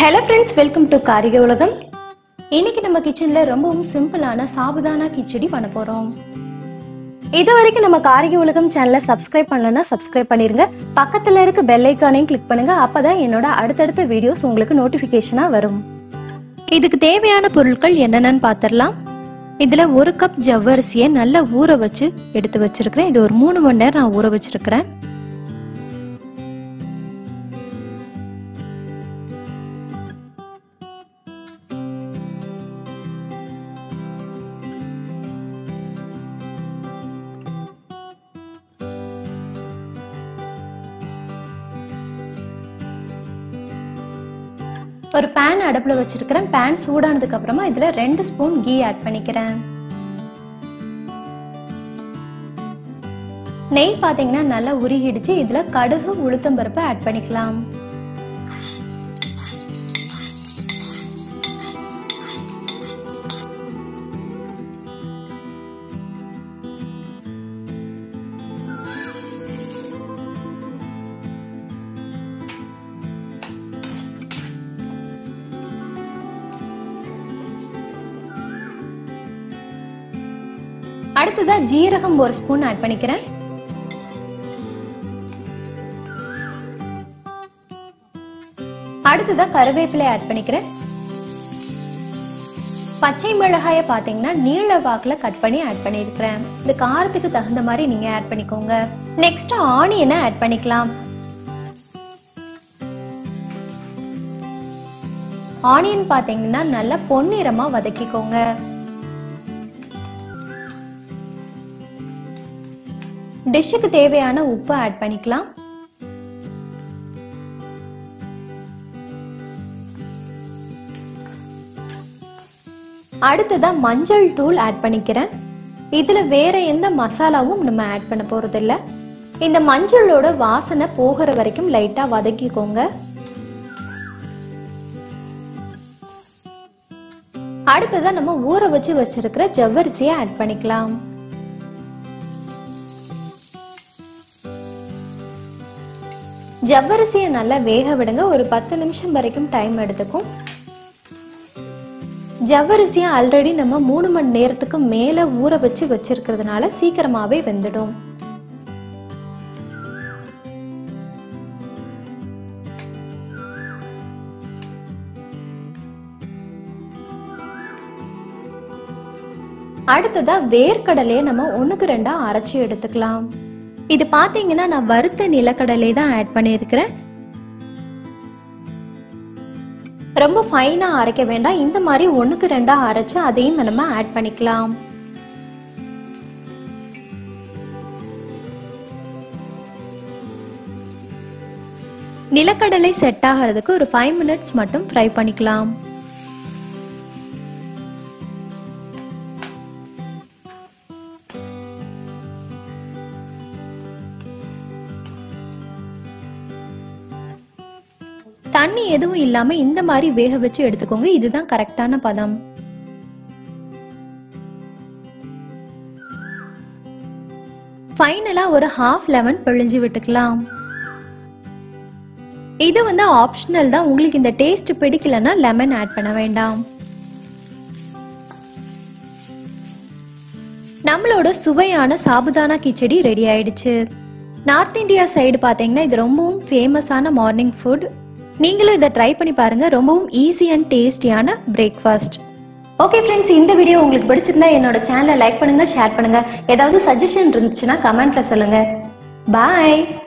hello friends welcome to காரிகை உலகம் இன்னைக்கு நம்ம கிச்சனில் ரொம்பவும் சிம்பிளான சாபுதானா கிச்சடி பண்ண போகிறோம் இது வரைக்கும் நம்ம காரிகை உலகம் சேனலை சப்ஸ்கிரைப் பண்ணலன்னா சப்ஸ்கிரைப் பண்ணிருங்க பக்கத்தில் இருக்க பெல் ஐக்கானையும் கிளிக் பண்ணுங்க அப்பதான் என்னோட அடுத்தடுத்த வீடியோஸ் உங்களுக்கு நோட்டிஃபிகேஷனாக வரும் இதுக்கு தேவையான பொருட்கள் என்னென்னு பார்த்துடலாம் இதில் ஒரு கப் ஜவ்வரிசியை நல்லா ஊற வச்சு எடுத்து வச்சிருக்கிறேன் இது ஒரு மூணு மணி நேரம் நான் ஊற வச்சிருக்கிறேன் ஒரு பேன் அடுப்பில் வச்சிருக்கிறேன் பேன் சூடானதுக்கு அப்புறமா இதுல ரெண்டு ஸ்பூன் கீ ஆட் பண்ணிக்கிறேன் நெய் பாத்தீங்கன்னா நல்லா உருகிடுச்சு இதுல கடுகு உளுத்தம்பருப்பு ஆட் பண்ணிக்கலாம் அடுத்ததா ஜீரகம் ஒரு ஸ்பூன் ஆட் பண்ணிக்கிறேன் அடுத்ததா கருவேப்பிலை ஆட் பண்ணிக்கிறேன் பச்சை மிளகாய பாத்தீங்கன்னா நீள வாக்குல கட் பண்ணி ஆட் பண்ணிருக்கிறேன் இந்த காரத்துக்கு தகுந்த மாதிரி நீங்க ஆட் பண்ணிக்கோங்க நெக்ஸ்ட் ஆனியனை ஆட் பண்ணிக்கலாம் ஆனியன் பாத்தீங்கன்னா நல்லா பொன்னிறமா வதக்கிக்கோங்க டிஷ்ஷுக்கு தேவையான உப்பு ஆட் பண்ணிக்கலாம் அடுத்ததா மஞ்சள் தூள் ஆட் பண்ணிக்கிறேன் இதுல வேற எந்த மசாலாவும் நம்ம ஆட் பண்ண போறது இல்ல இந்த மஞ்சளோட வாசனை போகிற வரைக்கும் லைட்டா வதக்கிக்கோங்க அடுத்ததா நம்ம ஊற வச்சு வச்சிருக்கிற ஜவ்வரிசியை ஆட் பண்ணிக்கலாம் ஜவ்வரிசியை நல்லா வேக விடுங்க ஒரு பத்து நிமிஷம் வரைக்கும் டைம் எடுத்துக்கும் ஜவ்வரிசியை ஆல்ரெடி நம்ம மூணு மணி நேரத்துக்கு மேலே ஊற வச்சு வச்சிருக்கிறதுனால சீக்கிரமாவே வெந்துடும் அடுத்ததா வேர்க்கடலையை நம்ம ஒண்ணுக்கு ரெண்டா அரைச்சி எடுத்துக்கலாம் இது பாத்தீங்கன்னா நான் வறுத்த நிலக்கடலை தான் ஆட் பண்ணியிருக்கிறேன் ரொம்ப ஃபைனா அரைக்க வேண்டாம் இந்த மாதிரி ஒண்ணுக்கு ரெண்டா அரைச்சு அதையும் நம்ம ஆட் பண்ணிக்கலாம் நிலக்கடலை செட் ஆகிறதுக்கு ஒரு ஃபைவ் மினிட்ஸ் மட்டும் ஃப்ரை பண்ணிக்கலாம் தண்ணி எதுவும் இல்லாம இந்த மாதிரி வேக வச்சு எடுத்துக்கோங்க இதுதான் கரெக்டான பதம் ஃபைனலா ஒரு ஹாஃப் லெமன் பிழிஞ்சு விட்டுக்கலாம் இது வந்து ஆப்ஷனல் தான் உங்களுக்கு இந்த டேஸ்ட் பிடிக்கலன்னா லெமன் ஆட் பண்ண வேண்டாம் நம்மளோட சுவையான சாபுதானா கிச்சடி ரெடி ஆயிடுச்சு நார்த் இந்தியா சைடு பார்த்தீங்கன்னா இது ரொம்பவும் ஃபேமஸான மார்னிங் ஃபுட் நீங்களும் இதை ட்ரை பண்ணி பாருங்க ரொம்பவும் ஈஸி அண்ட் டேஸ்டியான பிரேக்ஃபாஸ்ட் ஓகே ஃப்ரெண்ட்ஸ் இந்த வீடியோ உங்களுக்கு பிடிச்சிருந்தா என்னோட சேனலை லைக் பண்ணுங்க ஷேர் பண்ணுங்க ஏதாவது சஜஷன் இருந்துச்சுன்னா கமெண்ட்ல சொல்லுங்க பாய்